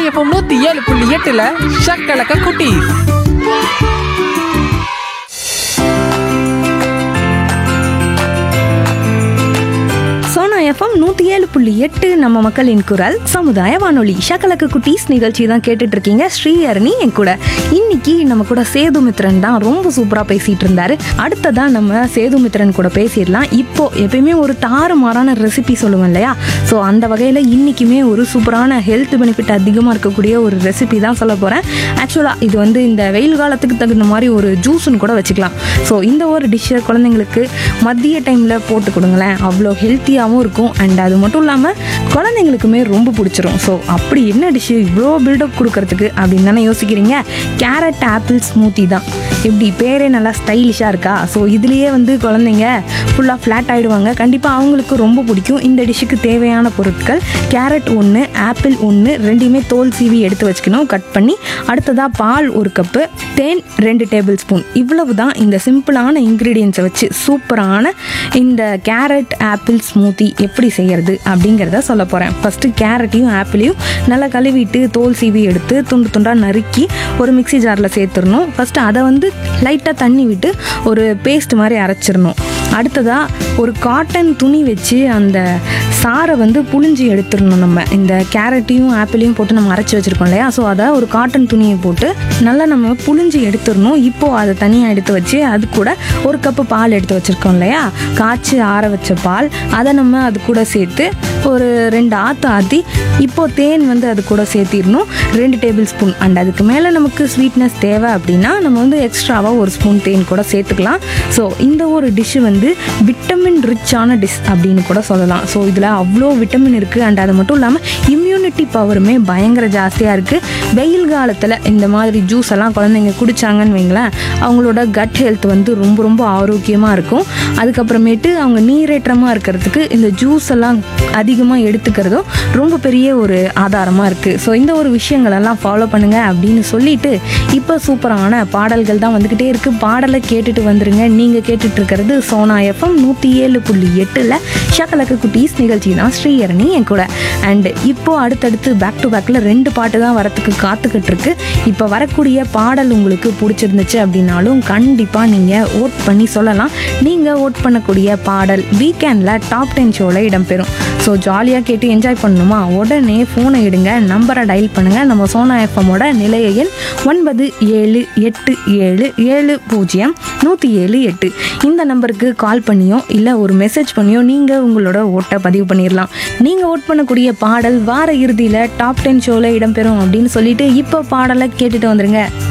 FM நூத்தி ஏழு புள்ளி எட்டுல ஷக்கலக்க குட்டி சோனா எஃப்எம் நூற்றி ஏழு புள்ளி எட்டு நம்ம மக்களின் குரல் சமுதாய வானொலி ஷக்கலக்கு குட்டீஸ் நிகழ்ச்சி தான் கேட்டுட்டு இருக்கீங்க ஸ்ரீ அருணி என் கூட இன்னைக்கு நம்ம கூட சேதுமித்ரன் தான் ரொம்ப சூப்பராக பேசிட்டு இருந்தாரு அடுத்ததா நம்ம சேதுமித்ரன் கூட பேசிடலாம் இப்போ எப்பயுமே ஒரு தாறுமாறான ரெசிபி சொல்லுவேன் இல்லையா ஸோ அந்த வகையில் இன்னைக்குமே ஒரு சூப்பரான ஹெல்த் பெனிஃபிட் அதிகமாக இருக்கக்கூடிய ஒரு ரெசிபி தான் சொல்ல போகிறேன் ஆக்சுவலாக இது வந்து இந்த வெயில் காலத்துக்கு தகுந்த மாதிரி ஒரு ஜூஸ்னு கூட வச்சுக்கலாம் ஸோ இந்த ஒரு டிஷ்ஷை குழந்தைங்களுக்கு மதிய டைமில் போட்டு கொடுங்களேன் அவ்வளோ ஹெல்த்தியாகவும் இருக்கும் அண்ட் அது மட்டும் இல்லாமல் குழந்தைங்களுக்குமே ரொம்ப பிடிச்சிரும் ஸோ அப்படி என்ன டிஷ்ஷு இவ்வளோ பில்டப் கொடுக்கறதுக்கு அப்படின்னு தானே யோசிக்கிறீங்க கேரட் ஆப்பிள் ஸ்மூத்தி தான் எப்படி பேரே நல்லா ஸ்டைலிஷாக இருக்கா ஸோ இதுலேயே வந்து குழந்தைங்க ஃபுல்லாக ஃப்ளாட் ஆகிடுவாங்க கண்டிப்பாக அவங்களுக்கு ரொம்ப பிடிக்கும் இந்த டிஷ்ஷுக்கு தேவையான பொருட்கள் கேரட் ஒன்று ஆப்பிள் ஒன்று ரெண்டையுமே தோல் சீவி எடுத்து வச்சுக்கணும் கட் பண்ணி அடுத்ததாக பால் ஒரு கப்பு தேன் ரெண்டு டேபிள் ஸ்பூன் இவ்வளவு தான் இந்த சிம்பிளான இன்க்ரீடியன்ஸை வச்சு சூப்பரான இந்த கேரட் ஆப்பிள் ஸ்மூத்தி எப்படி செய்யறது அப்படிங்கிறத சொல்ல போகிறேன் ஃபஸ்ட்டு கேரட்டையும் ஆப்பிளையும் நல்லா கழுவிட்டு தோல் சீவி எடுத்து துண்டு துண்டாக நறுக்கி ஒரு மிக்ஸி ஜாரில் சேர்த்துடணும் ஃபஸ்ட்டு அதை வந்து லைட்டாக தண்ணி விட்டு ஒரு பேஸ்ட் மாதிரி அரைச்சிடணும் அடுத்ததாக ஒரு காட்டன் துணி வச்சு அந்த சாரை வந்து புழிஞ்சு எடுத்துடணும் நம்ம இந்த கேரட்டையும் ஆப்பிளையும் போட்டு நம்ம அரைச்சி வச்சுருக்கோம் இல்லையா ஸோ அதை ஒரு காட்டன் துணியை போட்டு நல்லா நம்ம புழிஞ்சு எடுத்துடணும் இப்போது அதை தனியாக எடுத்து வச்சு அது கூட ஒரு கப்பு பால் எடுத்து வச்சுருக்கோம் இல்லையா காய்ச்சி ஆற வச்ச பால் அதை நம்ம அது கூட சேர்த்து ஒரு ரெண்டு ஆற்று ஆற்றி இப்போது தேன் வந்து அது கூட சேர்த்திடணும் ரெண்டு டேபிள் ஸ்பூன் அண்ட் அதுக்கு மேலே நமக்கு ஸ்வீட்னஸ் தேவை அப்படின்னா நம்ம வந்து எக்ஸ்ட்ராவாக ஒரு ஸ்பூன் தேன் கூட சேர்த்துக்கலாம் ஸோ இந்த ஒரு டிஷ்ஷு வந்து விட்டமின் ரிச்சான டிஷ் அப்படின்னு கூட சொல்லலாம் ஸோ இதில் அவ்வளோ விட்டமின் இருக்குது அண்ட் அது மட்டும் இல்லாமல் இம்யூனிட்டி பவருமே பயங்கர ஜாஸ்தியாக இருக்குது வெயில் காலத்தில் இந்த மாதிரி ஜூஸ் எல்லாம் குழந்தைங்க குடிச்சாங்கன்னு வைங்களேன் அவங்களோட கட் ஹெல்த் வந்து ரொம்ப ரொம்ப ஆரோக்கியமாக இருக்கும் அதுக்கப்புறமேட்டு அவங்க நீரேற்றமாக இருக்கிறதுக்கு இந்த ஜூஸ் எல்லாம் அதிகமாக எடுத்துக்கிறதும் ரொம்ப பெரிய ஒரு ஆதாரமாக இருக்குது ஸோ இந்த ஒரு விஷயங்களெல்லாம் ஃபாலோ பண்ணுங்கள் அப்படின்னு சொல்லிட்டு இப்போ சூப்பரான பாடல்கள் தான் வந்துக்கிட்டே இருக்குது பாடலை கேட்டுட்டு வந்துருங்க நீங்கள் கேட்டுட்டு இருக்கிறது சோனா எஃப்எம் நூற்றி ஏழு புள்ளி எட்டில் ஷக்கலக்கு குட்டீஸ் நிகழ்ச்சி தான் ஸ்ரீயரணி என் கூட அண்ட் இப்போ அடுத்தடுத்து பேக் டு பேக்கில் ரெண்டு பாட்டு தான் வரத்துக்கு காத்துக்கிட்டு இருக்கு இப்போ வரக்கூடிய பாடல் உங்களுக்கு பிடிச்சிருந்துச்சு அப்படின்னாலும் கண்டிப்பாக நீங்கள் ஓட் பண்ணி சொல்லலாம் நீங்கள் ஓட் பண்ணக்கூடிய பாடல் வீக்கெண்டில் டாப் டென் ஷோவில் இடம்பெறும் ஸோ ஜாலியாக கேட்டு என்ஜாய் பண்ணணுமா உடனே ஃபோனை எடுங்க நம்பரை டயல் பண்ணுங்கள் நம்ம சோனா எஃப்எம்மோட நிலைய எண் ஒன்பது ஏழு எட்டு ஏழு ஏழு பூஜ்ஜியம் நூற்றி ஏழு எட்டு இந்த நம்பருக்கு கால் பண்ணியோ இல்லை ஒரு மெசேஜ் பண்ணியோ நீங்கள் உங்களோட ஓட்டை பதிவு பண்ணிடலாம் நீங்கள் ஓட் பண்ணக்கூடிய பாடல் வார இறுதியில் டாப் டென் ஷோவில் இடம்பெறும் அப்படின்னு சொல்லிட்டு இப்போ பாடலை கேட்டுட்டு வந்துருங்க